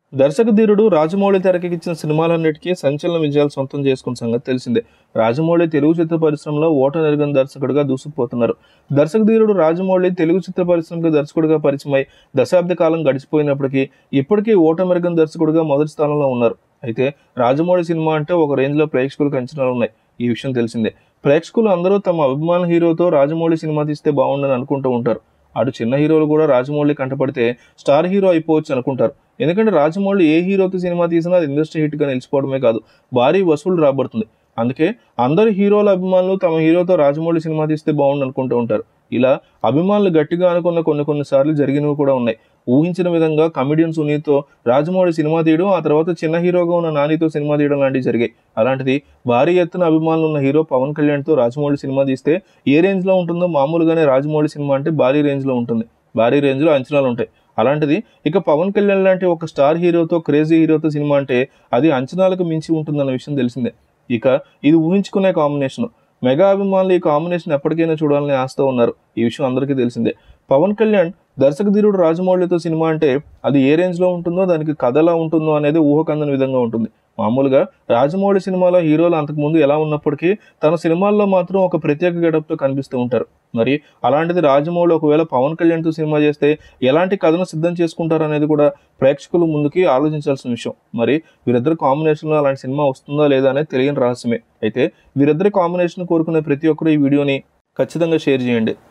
దర్శక ధీరుడు రాజమౌళి తెరకెక్కించిన సినిమాలన్నిటికీ సంచలన విజయాలు సొంతం చేసుకున్న సంగతి తెలిసిందే రాజమౌళి తెలుగు చిత్ర పరిశ్రమలో ఓట నెరగని దర్శకుడిగా దూసుకుపోతున్నారు దర్శక ధీరుడు రాజమౌళి తెలుగు చిత్ర పరిశ్రమకు దర్శకుడిగా పరిచయమై దశాబ్ద కాలం గడిచిపోయినప్పటికీ ఇప్పటికీ ఓట మెరుగని దర్శకుడిగా మొదటి స్థానంలో ఉన్నారు అయితే రాజమౌళి సినిమా అంటే ఒక రేంజ్లో ప్రేక్షకులకు అంచనాలు ఉన్నాయి ఈ విషయం తెలిసిందే ప్రేక్షకులు అందరూ తమ అభిమాన హీరోతో రాజమౌళి సినిమా తీస్తే బాగుండని అనుకుంటూ ఉంటారు అటు చిన్న హీరోలు కూడా రాజమౌళి కంటపడితే స్టార్ హీరో అయిపోవచ్చు అనుకుంటారు ఎందుకంటే రాజమౌళి ఏ హీరోతో సినిమా తీసినా అది ఇండస్ట్రీ హిట్గా నిలిచిపోవడమే కాదు భారీ వసూలు రాబడుతుంది అందుకే అందరు హీరోల అభిమానులు తమ హీరోతో రాజమౌళి సినిమా తీస్తే బాగుండు అనుకుంటూ ఉంటారు ఇలా అభిమానులు గట్టిగా అనుకున్న కొన్ని కొన్ని సార్లు జరిగినవి కూడా ఉన్నాయి ఊహించిన విధంగా కమిడియన్ సునీత్తో రాజమౌళి సినిమా తీయడం ఆ తర్వాత చిన్న హీరోగా ఉన్న నానితో సినిమా తీయడం లాంటివి జరిగాయి అలాంటిది భారీ ఎత్తున అభిమానులు ఉన్న హీరో పవన్ కళ్యాణ్తో రాజమౌళి సినిమా తీస్తే ఏ రేంజ్లో ఉంటుందో మామూలుగానే రాజమౌళి సినిమా అంటే భారీ రేంజ్లో ఉంటుంది భారీ రేంజ్లో అంచనాలు ఉంటాయి అలాంటిది ఇక పవన్ కళ్యాణ్ లాంటి ఒక స్టార్ హీరోతో క్రేజీ హీరోతో సినిమా అంటే అది అంచనాలకు మించి ఉంటుందన్న విషయం తెలిసిందే ఇక ఇది ఊహించుకునే కాంబినేషన్ మెగా అభిమానులు ఈ కాంబినేషన్ ఎప్పటికైనా చూడాలని ఆశతో ఉన్నారు ఈ విషయం అందరికీ తెలిసిందే పవన్ కళ్యాణ్ దర్శక ధీరుడు రాజమౌళితో సినిమా అంటే అది ఏ రేంజ్లో ఉంటుందో దానికి కథ ఎలా ఉంటుందో అనేది ఊహకందని విధంగా ఉంటుంది మామూలుగా రాజమౌళి సినిమాలో హీరోలు అంతకుముందు ఎలా ఉన్నప్పటికీ తన సినిమాల్లో మాత్రం ఒక ప్రత్యేక గెటప్తో కనిపిస్తూ ఉంటారు మరి అలాంటిది రాజమౌళి ఒకవేళ పవన్ కళ్యాణ్తో సినిమా చేస్తే ఎలాంటి కథను సిద్ధం చేసుకుంటారు అనేది కూడా ప్రేక్షకులు ముందుకి ఆలోచించాల్సిన విషయం మరి వీరిద్దరు కాంబినేషన్లో అలాంటి సినిమా వస్తుందా లేదా అనేది తెలియని రహస్యమే అయితే వీరిద్దరి కాంబినేషన్ కోరుకునే ప్రతి ఒక్కరు ఈ వీడియోని ఖచ్చితంగా షేర్ చేయండి